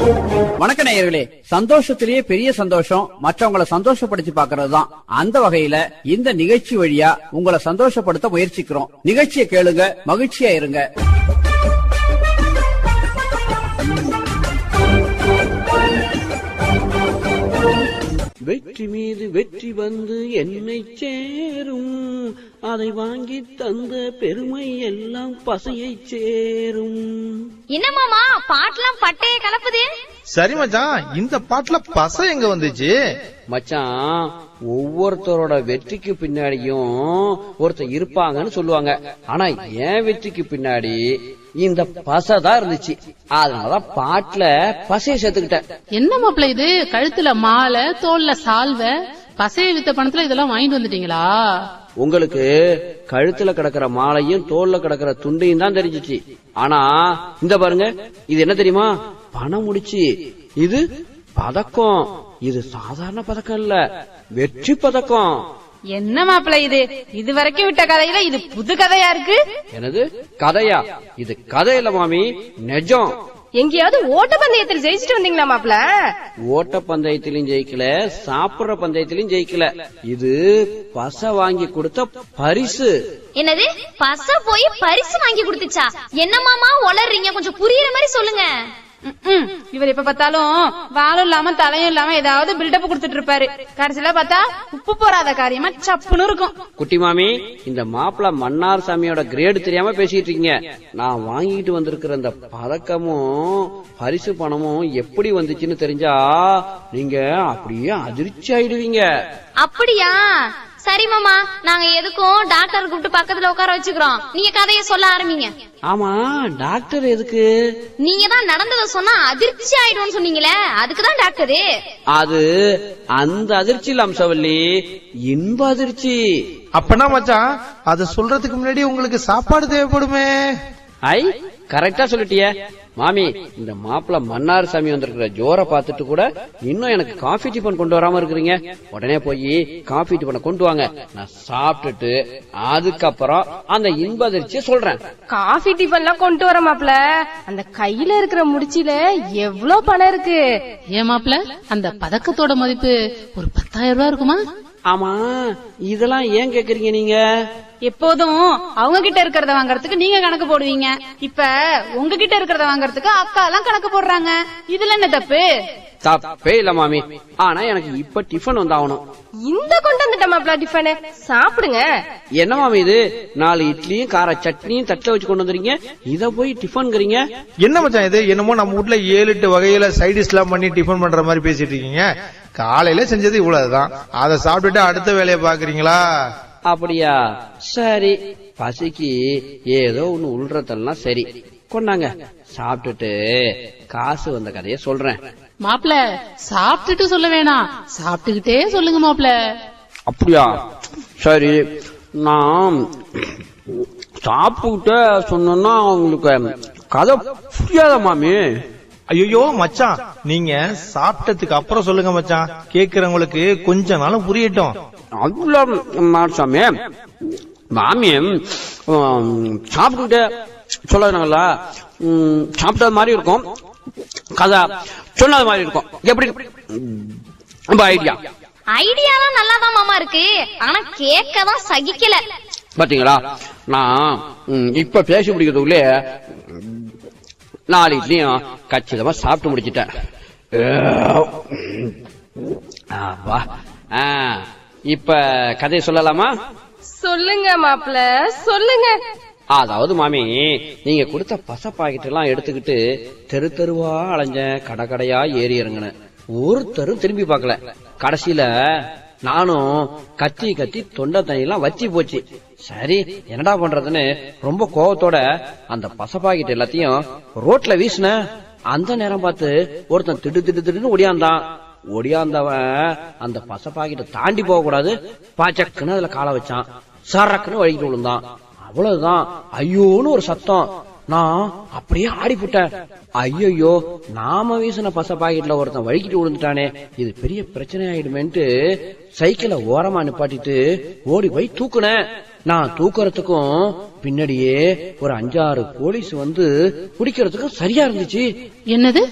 வணக்க நேயர்களே சந்தோஷத்திலேயே பெரிய சந்தோஷம் மற்றவங்களை சந்தோஷப்படுத்தி பாக்குறது தான் அந்த வகையில இந்த நிகழ்ச்சி வழியா உங்களை சந்தோஷப்படுத்த முயற்சிக்கிறோம் நிகழ்ச்சியை கேளுங்க மகிழ்ச்சியா இருங்க வெற்றி மீது வெற்றி வந்து என்னை சேரும் அதை வாங்கி தந்த பெருமை எல்லாம் பசையை சேரும் என்ன மாமா பாட்டெல்லாம் பட்டைய கலப்புது சரி மச்சான் இந்த பாட்டுல பச எங்க வந்துச்சு மச்சான் ஒவ்வொருத்தரோட வெற்றிக்கு பின்னாடியும் ஒருத்தர் இருப்பாங்கன்னு சொல்லுவாங்க ஆனா என் வெற்றிக்கு பின்னாடி இந்த பசை தான் இருந்துச்சு அதனாலதான் பாட்டுல பசையை சேர்த்துக்கிட்டேன் என்ன மாப்பிள்ள இது கழுத்துல மாலை தோல்ல சால்வை பசைய வித்த பணத்துல இதெல்லாம் வாங்கிட்டு வந்துட்டீங்களா உங்களுக்கு கழுத்துல கிடக்கிற மாலையும் தோல்ல கிடக்கிற துண்டையும் தான் தெரிஞ்சிச்சு ஆனா இந்த பாருங்க இது என்ன தெரியுமா பணம் முடிச்சு இது பதக்கம் இது சாதாரண பதக்கம் இல்ல வெற்றி பதக்கம் என்ன மாப்பிள்ள இது இது வரைக்கும் விட்ட கதையில இது புது கதையா இருக்கு எனது கதையா இது கதை இல்ல மாமி நிஜம் எங்கேயாவது ஓட்ட பந்தயத்தில் ஜெயிச்சுட்டு வந்தீங்களா மாப்பிள்ள ஓட்ட பந்தயத்திலும் ஜெயிக்கல சாப்பிடுற பந்தயத்திலும் ஜெயிக்கல இது பச வாங்கி கொடுத்த பரிசு என்னது பச போய் பரிசு வாங்கி கொடுத்துச்சா என்ன மாமா உளறீங்க கொஞ்சம் புரியுற மாதிரி சொல்லுங்க ம்ம். இவர் எப்ப பார்த்தாலும் வாலும் இல்லாம தலையும் இல்லாம ஏதாவது பில்டப் கொடுத்துட்டு இருப்பாரு கடைசியில பார்த்தா உப்பு போறாத காரியமா சப்புன்னு இருக்கும் குட்டி மாமி இந்த மாப்பிள மன்னார் சாமியோட கிரேடு தெரியாம பேசிட்டு இருக்கீங்க நான் வாங்கிட்டு வந்திருக்கிற இந்த பதக்கமும் பரிசு பணமும் எப்படி வந்துச்சுன்னு தெரிஞ்சா நீங்க அப்படியே அதிர்ச்சி ஆயிடுவீங்க அப்படியா சரி மாமா நாங்க எதுக்கும் டாக்டர் கூப்பிட்டு பக்கத்துல உட்கார வச்சுக்கிறோம் நீங்க கதைய சொல்ல ஆரம்பிங்க ஆமா டாக்டர் எதுக்கு நீங்க தான் நடந்ததை சொன்னா அதிர்ச்சி ஆயிடும்னு சொன்னீங்களே அதுக்குதான் டாக்டரு அது அந்த அதிர்ச்சி இல்ல அம்சவல்லி இன்ப அதிர்ச்சி அப்பனா மச்சான் அத சொல்றதுக்கு முன்னாடி உங்களுக்கு சாப்பாடு தேவைப்படுமே ஐ கரெக்டா சொல்லிட்டியே மாமி இந்த மாப்பிள மன்னார் சாமி வந்திருக்கிற ஜோர பார்த்துட்டு கூட இன்னும் எனக்கு காஃபி டிஃபன் கொண்டு வராம இருக்கிறீங்க உடனே போய் காஃபி டிஃபனை கொண்டு வாங்க நான் சாப்பிட்டுட்டு அதுக்கப்புறம் அந்த இன்ப அதிர்ச்சியை சொல்றேன் காஃபி டிஃபன்லாம் கொண்டு வர மாப்பிள்ள அந்த கையில இருக்கிற முடிச்சில எவ்வளவு பணம் இருக்கு ஏன் மாப்பிள்ள அந்த பதக்கத்தோட மதிப்பு ஒரு பத்தாயிரம் ரூபாய் இருக்குமா ஆமா இதெல்லாம் ஏன் கேக்குறீங்க நீங்க எப்போதும் அவங்க கிட்ட இருக்கிறத வாங்குறதுக்கு நீங்க கணக்கு போடுவீங்க இப்ப உங்ககிட்ட இருக்கிறத வாங்குறதுக்கு அக்கா எல்லாம் கணக்கு போடுறாங்க இதுல என்ன தப்பு தப்பே இல்ல மாமி ஆனா எனக்கு இப்ப டிஃபன் வந்தாகணும் இந்த கொண்டு வந்துட்ட மாப்பிள்ள டிஃபனு சாப்பிடுங்க என்ன மாமி இது நாலு இட்லியும் கார சட்னியும் தட்டுல வச்சு கொண்டு வந்துறீங்க இத போய் டிஃபன்ங்கிறீங்க என்ன மச்சான் இது என்னமோ நம்ம வீட்ல ஏழு எட்டு வகையில சைடிஷ் எல்லாம் பண்ணி டிஃபன் பண்ற மாதிரி பேசிட்டு இருக்கீங்க காலையில செஞ்சது இவ்வளவுதான் அதை சாப்பிட்டுட்டு அடுத்த வேலையை பாக்குறீங்களா அப்படியா சரி பசிக்கு ஏதோ ஒண்ணு உள்றதெல்லாம் சரி கொண்டாங்க சாப்பிட்டுட்டு காசு வந்த கதைய சொல்றேன் மாப்பிள்ள சாப்பிட்டுட்டு சொல்ல வேணாம் சாப்பிட்டுக்கிட்டே சொல்லுங்க மாப்பிள்ள அப்படியா சரி நான் சாப்பிட்டு சொன்னா உங்களுக்கு கதை புரியாத மாமி ஐயோ மச்சான் நீங்க சாப்பிட்டதுக்கு அப்புறம் சொல்லுங்க மச்சான் கேக்குறவங்களுக்கு கொஞ்ச நாளும் புரியட்டும் அதுல மாசாமி மாமி உம், சாப்பிட்டுக்கிட்டு சொல்லாதுனாங்களா சாப்பிட்டது மாதிரி இருக்கும் கதை சொன்னது மாதிரி இருக்கும் எப்படி உம், ரொம்ப ஐடியா ஐடியாலாம் நல்லாதான் மாமா இருக்கு ஆனா கேட்க தான் சகிக்கல பாத்தீங்களா நான் உம், இப்ப பேசி முடிக்கிறதுக்குள்ளே உம், நாலு இட்லியும் கச்சிதமா சாப்பிட்டு முடிச்சிட்டேன் ஆப்பா. ஆ, இப்ப கதையை சொல்லலாமா சொல்லுங்க மாப்பிள்ள சொல்லுங்க அதாவது மாமி நீங்க கொடுத்த பச பாக்கெட் எல்லாம் எடுத்துக்கிட்டு தெரு தெருவா அலைஞ்சேன் கடை கடையா ஏறி இறங்கினேன் ஒருத்தரும் திரும்பி பார்க்கல கடைசியில நானும் கத்தி கத்தி தொண்டை தண்ணியெல்லாம் வத்தி போச்சு சரி என்னடா பண்றதுன்னு ரொம்ப கோவத்தோட அந்த பச பாக்கெட் எல்லாத்தையும் ரோட்ல வீசினேன் அந்த நேரம் பார்த்து ஒருத்தன் திடு திடு திடுன்னு ஒடியாந்தான் ஒடியாந்தவன் அந்த பச பாக்கெட்டை தாண்டி போக கூடாது பாச்சக்குன்னு அதுல காலை வச்சான் சரக்குன்னு வழிக்கிட்டு விழுந்தான் அவ்வளவுதான் ஐயோன்னு ஒரு சத்தம் நான் அப்படியே ஆடிப்புட்டேன் ஐயோ நாம வீசின பச பாக்கெட்ல ஒருத்தன் வழுக்கிட்டு விழுந்துட்டானே இது பெரிய பிரச்சனை ஆயிடுமேன்ட்டு சைக்கிளை ஓரமா நிப்பாட்டிட்டு ஓடி போய் தூக்குனேன் நான் தூக்குறதுக்கும் பின்னாடியே ஒரு அஞ்சாறு போலீஸ் வந்து பிடிக்கிறதுக்கும் சரியா இருந்துச்சு என்னது